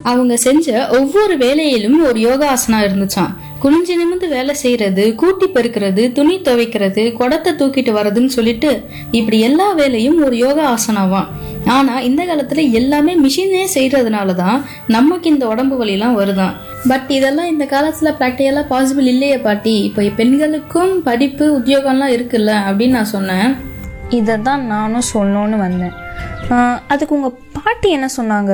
அவங்க செஞ்ச ஒவ்வொரு வேலையிலும் ஒரு யோகாசனா இருந்துச்சாம் குனிஞ்சு நிமிந்து வேலை செய்யறது கூட்டி பெருக்கிறது துணி துவைக்கிறது குடத்தை தூக்கிட்டு வர்றதுன்னு சொல்லிட்டு இப்படி எல்லா வேலையும் ஒரு யோகா ஆசனாவாம் ஆனா இந்த காலத்துல எல்லாமே மிஷினே செய்யறதுனாலதான் நமக்கு இந்த உடம்பு வலிலாம் வருதாம் பட் இதெல்லாம் இந்த காலத்துல ப்ராக்டிக்கலா பாசிபிள் இல்லையே பாட்டி இப்போ பெண்களுக்கும் படிப்பு உத்தியோகம்லாம் இருக்குல்ல அப்படின்னு நான் சொன்னேன் இதை தான் நானும் சொல்லணும்னு வந்தேன் ஆஹ் அதுக்கு உங்கள் பாட்டி என்ன சொன்னாங்க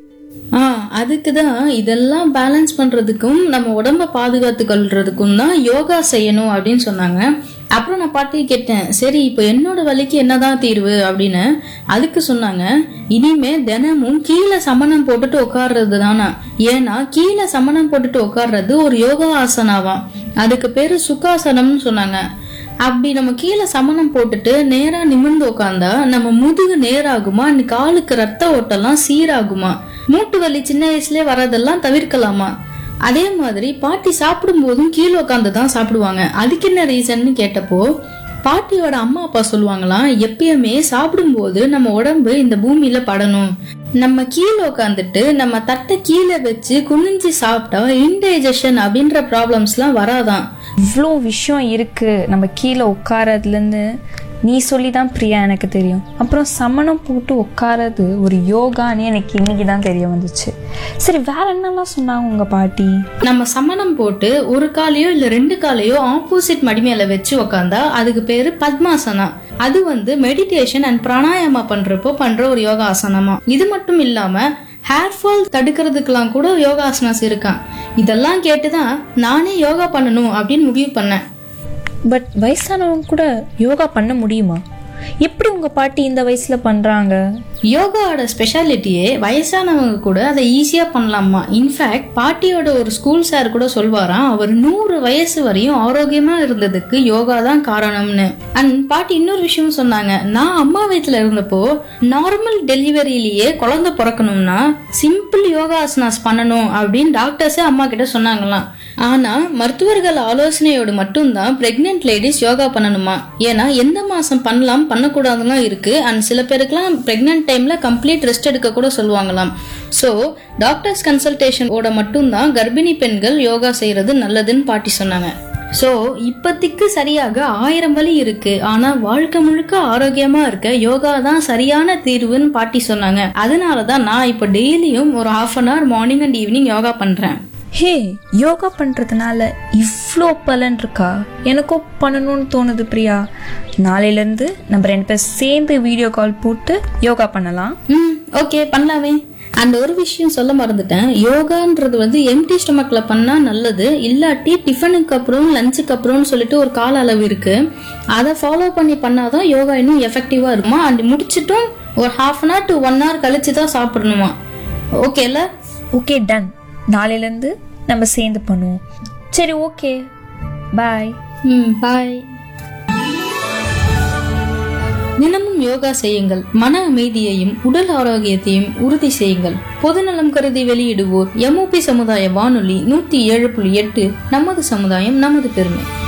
ஆ அதுக்கு தான் இதெல்லாம் பேலன்ஸ் பண்றதுக்கும் நம்ம உடம்ப பாதுகாத்து கொள்றதுக்கும் தான் யோகா செய்யணும் அப்படின்னு சொன்னாங்க அப்புறம் நான் பாட்டி கேட்டேன் சரி இப்போ என்னோட வலிக்கு என்னதான் தீர்வு அப்படின்னு அதுக்கு சொன்னாங்க இனிமே தினமும் கீழே சமணம் போட்டுட்டு உட்கார்றது தானா ஏன்னா கீழே சமணம் போட்டுட்டு உட்கார்றது ஒரு யோகா ஆசனாவாம் அதுக்கு பேரு சுகாசனம்னு சொன்னாங்க அப்படி நம்ம கீழே சமணம் போட்டுட்டு நேரா நிமிர்ந்து உட்காந்தா நம்ம முதுகு நேராகுமா அன்னைக்கு காலுக்கு ரத்த ஓட்டெல்லாம் சீராகுமா மூட்டு வலி சின்ன வயசுலயே வரதெல்லாம் தவிர்க்கலாமா அதே மாதிரி பாட்டி சாப்பிடும் போதும் கீழே உட்காந்து தான் சாப்பிடுவாங்க அதுக்கு என்ன ரீசன்னு கேட்டப்போ பாட்டியோட அம்மா அப்பா சொல்லுவாங்களாம் எப்பயுமே சாப்பிடும்போது நம்ம உடம்பு இந்த பூமியில படணும் நம்ம கீழே உட்காந்துட்டு நம்ம தட்டை கீழே வச்சு குனிஞ்சு சாப்பிட்டா இன்டைஜஷன் அப்படின்ற ப்ராப்ளம்ஸ்லாம் வராதான் இவ்வளோ விஷயம் இருக்கு நம்ம கீழே உட்காரதுலேருந்து நீ சொல்லி தான் பிரியா எனக்கு தெரியும் அப்புறம் சமணம் போட்டு உட்காரது ஒரு யோகான்னு எனக்கு இன்னைக்கு தான் தெரிய வந்துச்சு சரி வேற என்னெல்லாம் சொன்னாங்க உங்க பாட்டி நம்ம சமணம் போட்டு ஒரு காலையோ இல்ல ரெண்டு காலையோ ஆப்போசிட் மடிமையில வச்சு உக்காந்தா அதுக்கு பேரு பத்மாசனா அது வந்து மெடிடேஷன் அண்ட் பிராணாயாமா பண்றப்போ பண்ற ஒரு யோகாசனமா இது மட்டும் இல்லாம ஹேர் ஃபால் தடுக்கிறதுக்கெல்லாம் கூட யோகாசனாஸ் இருக்கான் இதெல்லாம் கேட்டுதான் நானே யோகா பண்ணணும் அப்படின்னு முடிவு பண்ணேன் பட் வயசானவங்க கூட யோகா பண்ண முடியுமா எப்படி உங்க பாட்டி இந்த வயசுல பண்றாங்க யோகாவோட ஸ்பெஷாலிட்டியே வயசானவங்க கூட அதை ஈஸியா பண்ணலாமா இன்ஃபேக்ட் பாட்டியோட ஒரு ஸ்கூல் சார் கூட சொல்வாராம் அவர் நூறு வயசு வரையும் ஆரோக்கியமா இருந்ததுக்கு யோகா தான் காரணம்னு அண்ட் பாட்டி இன்னொரு விஷயம் சொன்னாங்க நான் அம்மா வயித்துல இருந்தப்போ நார்மல் டெலிவரியிலேயே குழந்தை பிறக்கணும்னா சிம்பிள் யோகாசனாஸ் பண்ணணும் அப்படின்னு டாக்டர்ஸே அம்மா கிட்ட சொன்னாங்களாம் ஆனா மருத்துவர்கள் ஆலோசனையோடு மட்டும்தான் பிரெக்னென்ட் லேடிஸ் யோகா பண்ணணுமா ஏன்னா எந்த மாசம் பண்ணலாம் பண்ணக்கூடாதுலாம் இருக்கு அண்ட் சில பேருக்குலாம் பிரெக்னென்ட் டைம்ல கம்ப்ளீட் ரெஸ்ட் எடுக்க கூட சொல்லுவாங்களாம் ஸோ டாக்டர்ஸ் கன்சல்டேஷன் ஓட மட்டும்தான் கர்ப்பிணி பெண்கள் யோகா செய்யறது நல்லதுன்னு பாட்டி சொன்னாங்க ஸோ இப்போதைக்கு சரியாக ஆயிரம் வழி இருக்கு ஆனா வாழ்க்கை முழுக்க ஆரோக்கியமா இருக்க யோகா தான் சரியான தீர்வுன்னு பாட்டி சொன்னாங்க அதனால தான் நான் இப்போ டெய்லியும் ஒரு half an hour morning and evening yoga பண்றேன் ஹே யோகா பண்றதுனால இவ்வளோ பலன் இருக்கா எனக்கும் பண்ணணும்னு தோணுது பிரியா நாளையிலேருந்து நம்ம ரெண்டு பேர் சேர்ந்து வீடியோ கால் போட்டு யோகா பண்ணலாம் ம் ஓகே பண்ணலாமே அந்த ஒரு விஷயம் சொல்ல மறந்துட்டேன் யோகான்றது வந்து எம்டி ஸ்டொமக்ல பண்ணா நல்லது இல்லாட்டி டிஃபனுக்கு அப்புறம் லஞ்சுக்கு அப்புறம்னு சொல்லிட்டு ஒரு கால அளவு இருக்கு அதை ஃபாலோ பண்ணி பண்ணாதான் யோகா இன்னும் எஃபெக்டிவா இருக்குமா அண்ட் முடிச்சிட்டும் ஒரு half an hour to one hour கழிச்சு தான் சாப்பிடணுமா ஓகேல ஓகே டன் நாளையிலேருந்து நம்ம சேர்ந்து பண்ணுவோம் சரி ஓகே பாய் ம் பாய் தினமும் யோகா செய்யுங்கள் மன அமைதியையும் உடல் ஆரோக்கியத்தையும் உறுதி செய்யுங்கள் பொதுநலம் கருதி வெளியிடுவோர் எம்ஓபி சமுதாய வானொலி நூத்தி ஏழு புள்ளி எட்டு நமது சமுதாயம் நமது பெருமை